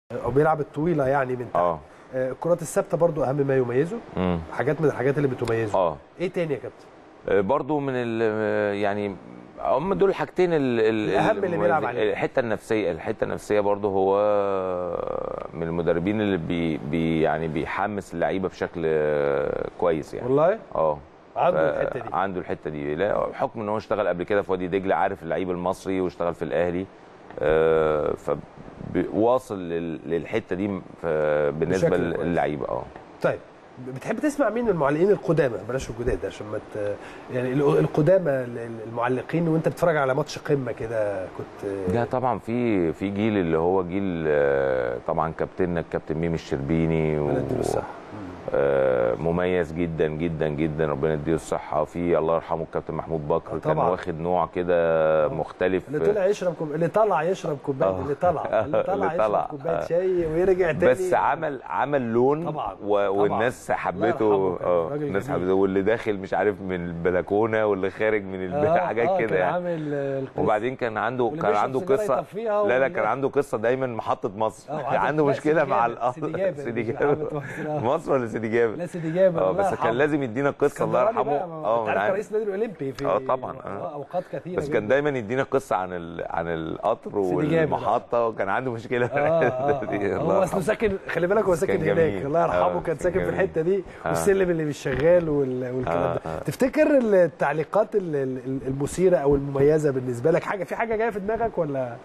او بيلعب الطويله يعني من تحت اه آه، الكرات الثابته برضو اهم ما يميزه امم حاجات من الحاجات اللي بتميزه اه ايه تاني يا كابتن آه، برضو من ال يعني هم دول الحاجتين ال- ال- الأهم اللي بيلعب عليه. الحته النفسيه الحته النفسيه برضو هو من المدربين اللي بي بي يعني بيحمس اللعيبه بشكل آه، كويس يعني والله اه عنده ف- الحته دي عنده الحته دي لا بحكم ان هو اشتغل قبل كده في وادي دجله عارف اللعيب المصري واشتغل في الاهلي آه، فواصل لل- للحته دي ف- بالنسبه بشكل كويس. للعيبه اه طيب بتحب تسمع مين من المعلقين القدامى بلاش الجداد عشان ما ت... يعني ال- القدامى ال- المعلقين وانت بتتفرج على ماتش قمه كده كنت لا طبعا في في جيل اللي هو جيل آه، طبعا كابتننا الكابتن ميمي الشربيني ربنا يديله الصحة. آه، مميز جدا جدا جدا ربنا يديله الصحه في الله يرحمه الكابتن محمود بكر آه، كان طبعا. واخد نوع كده مختلف اللي طلع يشرب كوب... اللي طلع يشرب كوبايه آه. اللي طلع اللي طلع اللي يشرب طلع. كوبايه آه. شاي ويرجع تاني بس عمل عمل لون طبعاً، و... طبعاً. والناس الله حبته يرحمه، كان اه راجل الناس جميل. حبته واللي داخل مش عارف من البلكونه واللي خارج من البيت آه، حاجات آه، كده كان يعني عامل آه، القصة. وبعدين كان عنده واللي كان بيشرب عنده سيجارة قصه يطفيها لا لا واللي- كان عنده قصه دايما محطه مصر آه، كان وعنده- عنده لا، مشكله سيدي مع جابر، الأرض سيدي جابر، سيدي مش جابر محمد مصر، آه. مصر ولا سيدي جابر لا سيدي جابر اه الله بس يرحمه. كان لازم يدينا قصه الله اسكندراني يرحمه بقى، انت أنا عارف عارف. رئيس النادي الاولمبي في اه طبعا آه. آه، اوقات كثيره بس كان جداً. دايما يدينا قصه عن ال... عن القطر سيدي جابر. والمحطه وكان عنده مشكله في اه الحتة اه دي. آه. الله هو يرحمه. اصله ساكن خلي بالك هو ساكن كان هناك جميل. الله يرحمه آه، كان كان ساكن في جميل. الحته دي آه. والسلم اللي مش شغال وال- والكلام آه، ده آه. تفتكر التعليقات ال- ال- المثيره او المميزه بالنسبه لك حاجه في حاجه جايه في دماغك ولا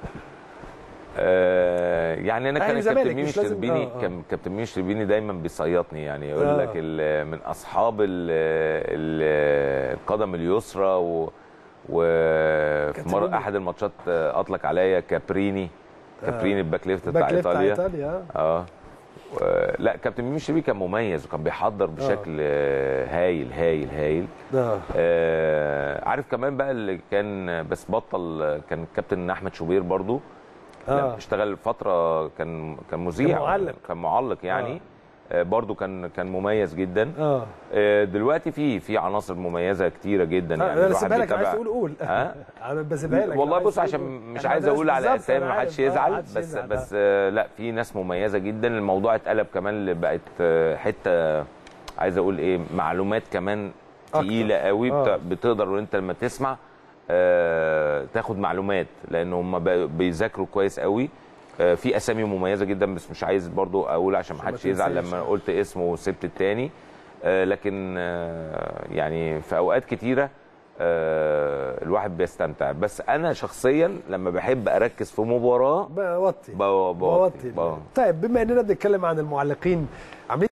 آه، يعني انا أهلي كان وزمالك، كابتن ميمي مش لازم- الشربيني آه، آه. كان كابتن ميمي الشربيني دايما بيصيطني يعني يقول آه. لك ال- من اصحاب ال ال القدم اليسرى و وفي كابتن مره ميمي. احد الماتشات آه، اطلق عليا كابريني كابريني الباك ليفت بتاع باك ليفت بتاع ايطاليا ايطاليا اه و- لا كابتن ميمي الشربيني كان مميز وكان بيحضر بشكل آه، هايل هايل هايل اه آه عارف كمان بقى اللي كان بس بطل كان كابتن احمد شوبير برضو آه. لا، اشتغل فتره كان كان مذيع كان معلق. كان معلق يعني آه. برضو كان كان مميز جدا اه آه دلوقتي في في عناصر مميزه كتيره جدا يعني انا الواحد بسيبها لك عايز بيتابع- تقول قول ها؟ انا بسيبها لك والله عايز بص تقول عشان قول. مش أنا عايز بدرس اقول على بالظبط، اسامي أنا ما حدش عارف. آه، يزعل محدش بس يزعل. بس آه لا في ناس مميزه جدا الموضوع اتقلب كمان اللي بقت آه، حته عايز اقول ايه معلومات كمان أكتر. تقيله قوي آه. بت- بتقدر وانت لما تسمع آه، تاخد معلومات لان هم ب- بيذاكروا كويس قوي آه، في اسامي مميزه جدا بس مش عايز برضو اقول عشان ما عشان ما حدش يزعل تنساش. لما قلت اسمه وسبت التاني آه، لكن آه، يعني في اوقات كتيره آه، الواحد بيستمتع بس انا شخصيا لما بحب اركز في مباراه بوطي بو- بوطي بوطي بو- طيب بما اننا بنتكلم عن المعلقين عاملين